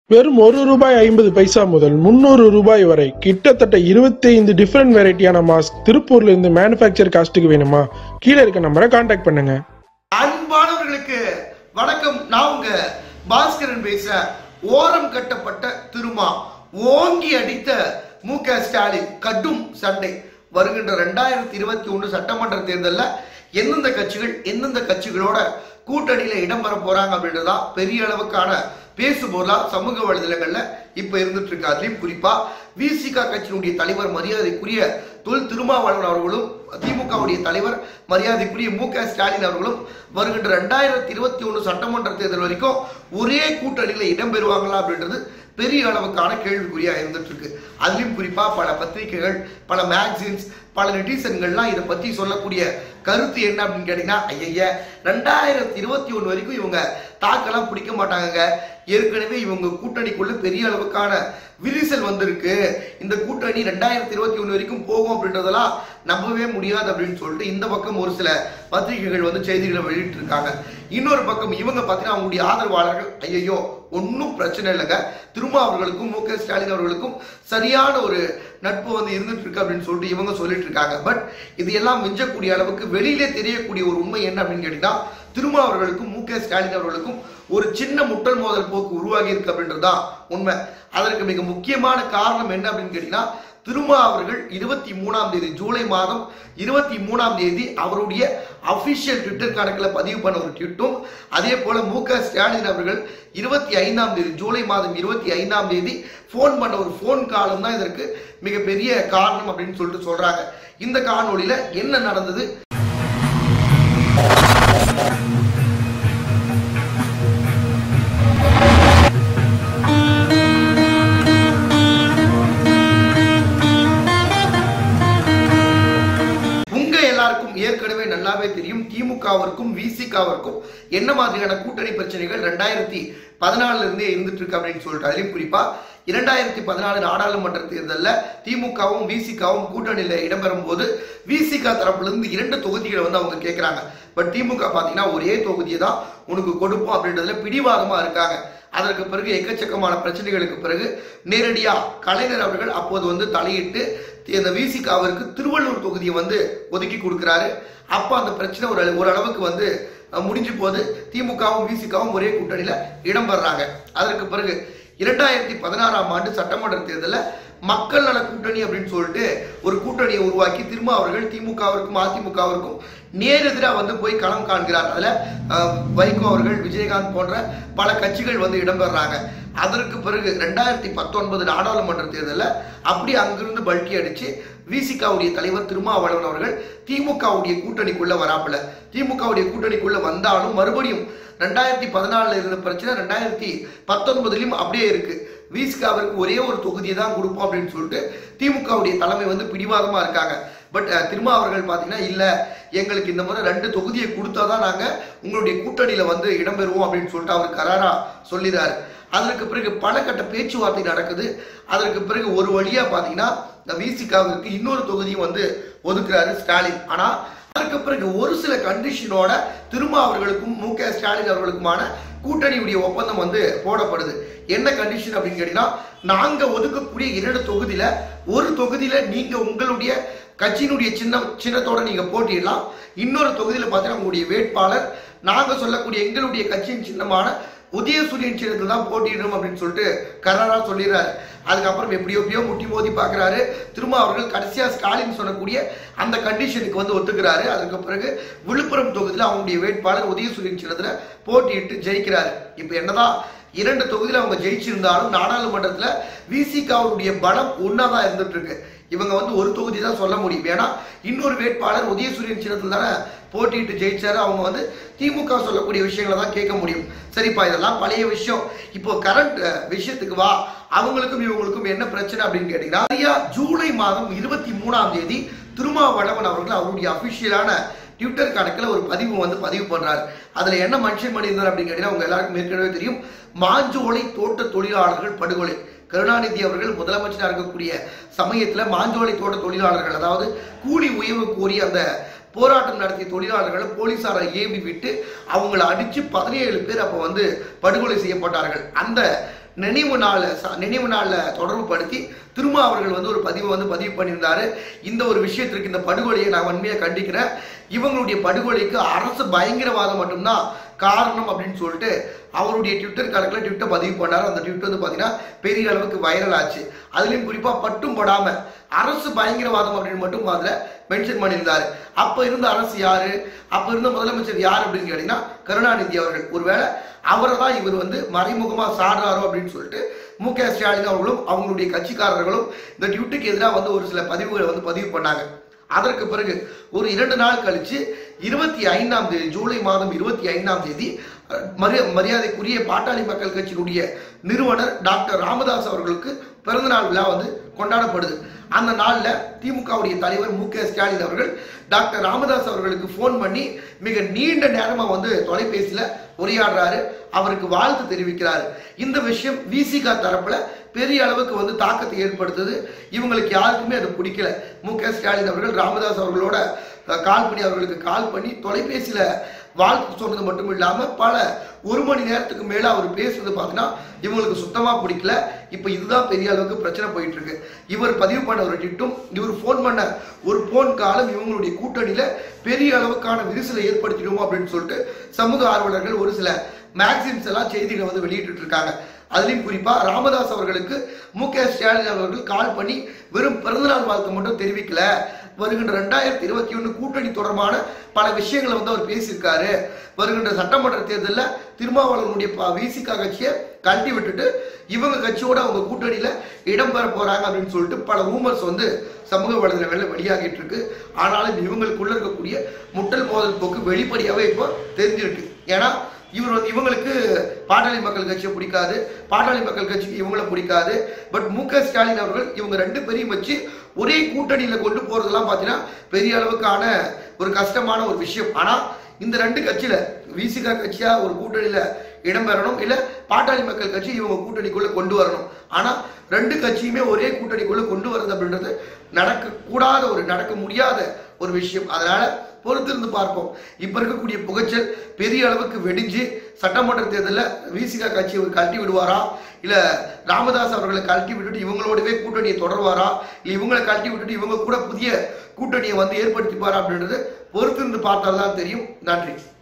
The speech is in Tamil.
வெறும் ஒரு ரூபாய் ஐம்பது பைசா முதல் முந்நூறு ரூபாய் வரை கிட்டத்தட்ட 25 டிஃப்ரெண்ட் வெரைட்டியான மாஸ்க் திருப்பூர்ல இருந்து மேனுஃபேக்சர் காஸ்ட்டுக்கு வேணுமா கீழே இருக்க நம்பரை காண்டாக்ட் பண்ணுங்க அன்பானவர்களுக்கு வணக்கம் நான் உங்க பாஸ்கரன் பேசுறேன் ஓரம் கட்டப்பட்ட திருமா ஓங்கி அடித்த மு க ஸ்டாலின் கடும் சண்டை வருகின்ற ரெண்டாயிரத்தி இருபத்தி ஒன்று சட்டமன்ற தேர்தலில் எந்தெந்த கட்சிகள் எந்தெந்த கட்சிகளோட கூட்டணியில இடம்பெற போறாங்க அப்படின்றதா பெரிய அளவுக்கான பேசுபொருளா சமூக வலைதளங்கள்ல இப்ப இருந்துட்டு இருக்கு அதுலயும் குறிப்பா விசிக கட்சியினுடைய தலைவர் மரியாதைக்குரிய தொல் திருமாவளவன் அவர்களும் திமுகவுடைய தலைவர் மரியாதைக்குரிய மு க ஸ்டாலின் அவர்களும் வருகின்ற ரெண்டாயிரத்தி இருபத்தி ஒன்று சட்டமன்ற தேர்தல் வரைக்கும் ஒரே கூட்டணியில இடம்பெறுவாங்களா அப்படின்றது பெரிய அளவுக்கான கேள்விக்குறியா இருந்துட்டு இருக்கு அதுலயும் குறிப்பா பல பத்திரிகைகள் பல மேக்சின்ஸ் பல நெட்டிசன்கள்லாம் இதை பத்தி சொல்லக்கூடிய கருத்து என்ன அப்படின்னு கேட்டீங்கன்னா ஐய ரெண்டாயிரத்தி இருபத்தி ஒன்று வரைக்கும் இவங்க தாக்கெல்லாம் பிடிக்க மாட்டாங்க ஏற்கனவே இவங்க கூட்டணிக்குள்ள பெரிய அளவுக்கான விரிசல் வந்திருக்கு இந்த கூட்டணி ரெண்டாயிரத்தி இருபத்தி ஒன்று வரைக்கும் போகும் அப்படின்றதெல்லாம் நம்பவே முடியாது அப்படின்னு சொல்லிட்டு இந்த பக்கம் ஒரு சில பத்திரிகைகள் வந்து செய்திகளை வெளியிட்டு இருக்காங்க இன்னொரு பக்கம் இவங்க பார்த்தீங்கன்னா அவங்களுடைய ஆதரவாளர்கள் ஐயோ ஒன்றும் பிரச்சனை இல்லைங்க திரும்ப அவர்களுக்கும் மு க ஸ்டாலின் அவர்களுக்கும் சரியான ஒரு நட்பு வந்து இருந்துட்டு இருக்கு அப்படின்னு சொல்லிட்டு இவங்க சொல்லிட்டு இருக்காங்க பட் இது எல்லாம் மிஞ்சக்கூடிய அளவுக்கு வெளியிலே தெரியக்கூடிய ஒரு உண்மை என்ன அப்படின்னு கேட்டீங்கன்னா திருமா அவர்களுக்கும் மு க ஸ்டாலின் அவர்களுக்கும் ஒரு சின்ன முட்டல் மோதல் போக்கு உருவாகி இருக்கு அப்படின்றதுதான் உண்மை அதற்கு மிக முக்கியமான காரணம் என்ன அப்படின்னு கேட்டீங்கன்னா திருமா அவர்கள் இருபத்தி மூணாம் தேதி ஜூலை மாதம் இருபத்தி மூணாம் தேதி அவருடைய அபிஷியல் ட்விட்டர் கணக்கில் பதிவு பண்ண ஒரு ட்விட்டும் அதே போல மு க ஸ்டாலின் அவர்கள் இருபத்தி ஐந்தாம் தேதி ஜூலை மாதம் இருபத்தி ஐந்தாம் தேதி ஃபோன் பண்ண ஒரு ஃபோன் காலும் தான் இதற்கு மிகப்பெரிய காரணம் அப்படின்னு சொல்லிட்டு சொல்றாங்க இந்த காணொளியில என்ன நடந்தது உங்க எல்லாருக்கும் ஏற்கனவே நல்லாவே தெரியும் திமுகவிற்கும் விசிகாவிற்கும் என்ன மாதிரியான கூட்டணி பிரச்சனைகள் ரெண்டாயிரத்தி பதினாலுல இருந்தே இருந்துட்டு இருக்கு அப்படின்னு சொல்லிட்டு அதுலயும் குறிப்பா இரண்டாயிரத்தி பதினாலு நாடாளுமன்ற தேர்தலில் திமுகவும் விசிகாவும் கூட்டணியில இடம்பெறும் போது விசிகா தரப்புல இருந்து இரண்டு தொகுதிகளை வந்து அவங்க கேட்கறாங்க பட் திமுக பாத்தீங்கன்னா ஒரே தொகுதியை தான் உனக்கு கொடுப்போம் அப்படின்றதுல பிடிவாதமா இருக்காங்க அதற்கு பிறகு எக்கச்சக்கமான பிரச்சனைகளுக்கு பிறகு நேரடியா கலைஞர் அவர்கள் அப்போது வந்து தலையிட்டு இந்த விசிகாவிற்கு திருவள்ளூர் தொகுதியை வந்து ஒதுக்கி கொடுக்கிறாரு அப்ப அந்த பிரச்சனை ஒரு ஓரளவுக்கு வந்து அஹ், முடிஞ்சு போது திமுகவும் விசிகாவும் ஒரே கூட்டணியில இடம்பெறாங்க அதற்கு பிறகு இரண்டாயிரத்தி பதினாறாம் ஆண்டு சட்டமன்ற தேர்தலில் மக்கள் நல கூட்டணி அப்படின்னு சொல்லிட்டு ஒரு கூட்டணியை உருவாக்கி திரும்ப அவர்கள் திமுகவிற்கும் அதிமுகவிற்கும் நேரெதிராக வந்து போய் களம் காண்கிறார் அதுல அஹ், வைகோ அவர்கள் விஜயகாந்த் போன்ற பல கட்சிகள் வந்து இடம்பெறாங்க அதற்கு பிறகு ரெண்டாயிரத்தி பத்தொன்பது நாடாளுமன்ற தேர்தலில் அப்படி அங்கிருந்து பல்ட்டி அடிச்சு விசிகாவுடைய தலைவர் திருமாவளவன் அவர்கள் திமுகவுடைய கூட்டணிக்குள்ள வராப்புல திமுகவுடைய கூட்டணிக்குள்ள வந்தாலும் மறுபடியும் ரெண்டாயிரத்தி பதினாலுல இருந்த பிரச்சனை ரெண்டாயிரத்தி பத்தொன்பதுலயும் அப்படியே இருக்கு விசிகாவிற்கு ஒரே ஒரு தொகுதியை தான் கொடுப்போம் அப்படின்னு சொல்லிட்டு திமுகவுடைய தலைமை வந்து பிடிவாதமா இருக்காங்க பட் திருமா அவர்கள் பார்த்தீங்கன்னா இல்ல எங்களுக்கு இந்த முறை ரெண்டு தொகுதியை கொடுத்தாதான் நாங்க உங்களுடைய கூட்டணியில வந்து இடம்பெறுவோம் அப்படின்னு சொல்லிட்டு அவர் கராரா சொல்லிடுறாரு அதற்கு பிறகு பல கட்ட பேச்சுவார்த்தை நடக்குது அதற்கு பிறகு ஒரு வழியா பாத்தீங்கன்னா இந்த விசிகாவிற்கு இன்னொரு தொகுதியும் வந்து ஒதுக்குறாரு ஸ்டாலின் ஆனா அதற்கு பிறகு ஒரு சில கண்டிஷனோட திரும்ப அவர்களுக்கும் மு க ஸ்டாலின் அவர்களுக்குமான கூட்டணியுடைய ஒப்பந்தம் வந்து போடப்படுது என்ன கண்டிஷன் அப்படின்னு கேட்டீங்கன்னா நாங்க ஒதுக்கக்கூடிய இரண்டு தொகுதியில ஒரு தொகுதியில நீங்க உங்களுடைய கட்சியினுடைய சின்னம் சின்னத்தோட நீங்க போட்டியிடலாம் இன்னொரு தொகுதியில பார்த்தீங்கன்னா உங்களுடைய வேட்பாளர் நாங்க சொல்லக்கூடிய எங்களுடைய கட்சியின் சின்னமான உதயசூரியன் சின்னத்தில் தான் போட்டியிடணும் அப்படின்னு சொல்லிட்டு கராரா சொல்லிடுறாரு அதுக்கப்புறம் எப்படியோ எப்படியோ முட்டி மோதி பார்க்குறாரு திரும்ப அவர்கள் கடைசியா ஸ்டாலின் சொல்லக்கூடிய அந்த கண்டிஷனுக்கு வந்து ஒத்துக்கிறாரு அதுக்கு பிறகு விழுப்புரம் தொகுதியில் அவங்களுடைய வேட்பாளர் உதயசூரியன் சின்னத்தில் போட்டியிட்டு ஜெயிக்கிறாரு இப்போ என்னதான் இரண்டு தொகுதியில் அவங்க ஜெயிச்சிருந்தாலும் நாடாளுமன்றத்தில் விசிகாவுடைய பலம் ஒன்றா தான் இருந்துட்டு இருக்கு இவங்க வந்து ஒரு தொகுதி தான் சொல்ல முடியும் ஏன்னா இன்னொரு வேட்பாளர் உதயசூரியன் சின்னத்தில் தானே போட்டியிட்டு ஜெயிச்சாரு அவங்க வந்து திமுக சொல்லக்கூடிய விஷயங்களை தான் கேட்க முடியும் சரிப்பா இதெல்லாம் பழைய விஷயம் இப்போ கரண்ட் விஷயத்துக்கு வா அவங்களுக்கும் இவங்களுக்கும் என்ன பிரச்சனை அப்படின்னு கேட்டீங்கன்னா சரியா ஜூலை மாதம் இருபத்தி மூணாம் தேதி திருமாவளவன் அவர்கள் அவருடைய அபிஷியலான ட்விட்டர் கணக்கில் ஒரு பதிவு வந்து பதிவு பண்றாரு அதுல என்ன மென்ஷன் பண்ணியிருந்தார் அப்படின்னு கேட்டீங்கன்னா உங்க எல்லாருக்கும் ஏற்கனவே தெரியும் மாஞ்சோலை தோட்ட தொழிலாளர்கள் படுகொலை கருணாநிதி அவர்கள் முதலமைச்சராக இருக்கக்கூடிய சமயத்துல மாஞ்சோலை தோட்ட தொழிலாளர்கள் அதாவது கூலி உயர்வு கோரி அந்த போராட்டம் நடத்திய தொழிலாளர்களை போலீசாரை ஏவி விட்டு அவங்கள அடிச்சு பதினேழு பேர் அப்ப வந்து படுகொலை செய்யப்பட்டார்கள் அந்த நினைவு நாள் நினைவு நாளில் தொடர்பு படுத்தி திரும்ப அவர்கள் வந்து ஒரு பதிவை வந்து பதிவு பண்ணியிருந்தாரு இந்த ஒரு விஷயத்திற்கு இந்த படுகொலையை நான் வன்மையாக கண்டிக்கிறேன் இவங்களுடைய படுகொலைக்கு அரசு பயங்கரவாதம் மட்டும்தான் காரணம் அப்படின்னு சொல்லிட்டு அவருடைய ட்விட்டர் கணக்கில் ட்விட்டர் பதிவு பண்ணார் அந்த ட்விட்டர் வந்து பார்த்தீங்கன்னா பெரிய அளவுக்கு வைரல் ஆச்சு அதுலேயும் குறிப்பாக பட்டும் படாம அரசு பயங்கரவாதம் அப்படின்னு மட்டும் அதில் மென்ஷன் பண்ணியிருந்தாரு அப்போ இருந்த அரசு யாரு அப்போ இருந்த முதலமைச்சர் யார் அப்படின்னு கேட்டீங்கன்னா கருணாநிதி அவர்கள் ஒருவேளை அவரை தான் இவர் வந்து மறைமுகமாக சாடுறாரோ அப்படின்னு சொல்லிட்டு மு க ஸ்டாலின் அவர்களும் அவங்களுடைய கட்சிக்காரர்களும் இந்த ட்விட்டுக்கு எதிராக வந்து ஒரு சில பதிவுகளை வந்து பதிவு பண்ணாங்க அதற்கு பிறகு ஒரு இரண்டு நாள் கழிச்சு இருபத்தி ஐந்தாம் தேதி ஜூலை மாதம் இருபத்தி ஐந்தாம் தேதி அஹ், மரி மரியாதைக்குரிய பாட்டாளி மக்கள் கட்சியினுடைய நிறுவனர் டாக்டர் ராமதாஸ் அவர்களுக்கு பிறந்தநாள் விழா வந்து கொண்டாடப்படுது அந்த நாளில் திமுகவுடைய தலைவர் மு க ஸ்டாலின் அவர்கள் டாக்டர் ராமதாஸ் அவர்களுக்கு ஃபோன் பண்ணி மிக நீண்ட நேரமாக வந்து தொலைபேசியில் உரையாடுறாரு அவருக்கு வாழ்த்து தெரிவிக்கிறாரு இந்த விஷயம் விசிகா தரப்புல பெரிய அளவுக்கு வந்து தாக்கத்தை ஏற்படுத்துது இவங்களுக்கு யாருக்குமே அது பிடிக்கல மு க ஸ்டாலின் அவர்கள் ராமதாஸ் அவர்களோட அஹ், கால் பண்ணி அவர்களுக்கு கால் பண்ணி தொலைபேசியில வாழ்த்து சொன்னது மட்டும் இல்லாம பல ஒரு மணி நேரத்துக்கு மேல அவர் பேசுறது பார்த்தீங்கன்னா இவங்களுக்கு சுத்தமா பிடிக்கல இப்போ இதுதான் பெரிய அளவுக்கு பிரச்சனை போயிட்டு இருக்கு இவர் பதிவு பண்ண ஒரு ட்விட்டும் இவர் ஃபோன் பண்ண ஒரு ஃபோன் காலம் இவங்களுடைய கூட்டணியில பெரிய அளவுக்கான விரிசலை ஏற்படுத்திடுமோ அப்படின்னு சொல்லிட்டு சமூக ஆர்வலர்கள் ஒரு சில மேக்சிம்ஸ் எல்லாம் செய்திகளை வந்து வெளியிட்டு இருக்காங்க அதுலயும் குறிப்பா ராமதாஸ் அவர்களுக்கு மு க ஸ்டாலின் அவர்கள் கால் பண்ணி வெறும் பிறந்தநாள் வாழ்த்து மட்டும் தெரிவிக்கல வருகின்ற ரெண்டாயிரத்தி இருபத்தி ஒண்ணு கூட்டணி தொடர்பான பல விஷயங்களை வந்து அவர் பேசியிருக்காரு வருகின்ற சட்டமன்ற தேர்தலில் திருமாவளவனுடைய விசிகா கட்சியை கழட்டி விட்டுட்டு இவங்க கட்சியோட அவங்க கூட்டணியில இடம்பெற போறாங்க அப்படின்னு சொல்லிட்டு பல ரூமர்ஸ் வந்து சமூக வலைதளங்களில் வெளியாகிட்டு இருக்கு ஆனாலும் இவங்களுக்குள்ள இருக்கக்கூடிய முட்டல் மோதல் போக்கு வெளிப்படையாவே இப்போ தெரிஞ்சிருக்கு ஏன்னா இவர் வந்து இவங்களுக்கு பாட்டாளி மக்கள் கட்சியை பிடிக்காது பாட்டாளி மக்கள் கட்சிக்கு இவங்கள பிடிக்காது பட் மு க ஸ்டாலின் அவர்கள் இவங்க ரெண்டு பேரையும் வச்சு ஒரே கூட்டணியில கொண்டு போறதெல்லாம் பார்த்தீங்கன்னா பெரிய அளவுக்கான ஒரு கஷ்டமான ஒரு விஷயம் ஆனா இந்த ரெண்டு கட்சியில விசிகா கட்சியா ஒரு கூட்டணியில இடம்பெறணும் இல்ல பாட்டாளி மக்கள் கட்சி இவங்க கூட்டணிக்குள்ள கொண்டு வரணும் ஆனா ரெண்டு கட்சியுமே ஒரே கூட்டணிக்குள்ள கொண்டு வரது அப்படின்றது நடக்க கூடாத ஒரு நடக்க முடியாத ஒரு விஷயம் அதனால பொறுத்திருந்து பார்ப்போம் இப்ப இருக்கக்கூடிய புகைச்சல் பெரிய அளவுக்கு வெடிஞ்சு சட்டமன்ற தேர்தலில் விசிகா கட்சி அவர் கழட்டி விடுவாரா இல்ல ராமதாஸ் அவர்களை கழட்டி விட்டுட்டு இவங்களோடவே கூட்டணியை தொடர்வாரா இல்ல இவங்களை கழட்டி விட்டுட்டு இவங்க கூட புதிய கூட்டணியை வந்து ஏற்படுத்திப்பாரா அப்படின்றது பொறுத்திருந்து பார்த்தால்தான் தெரியும் நன்றி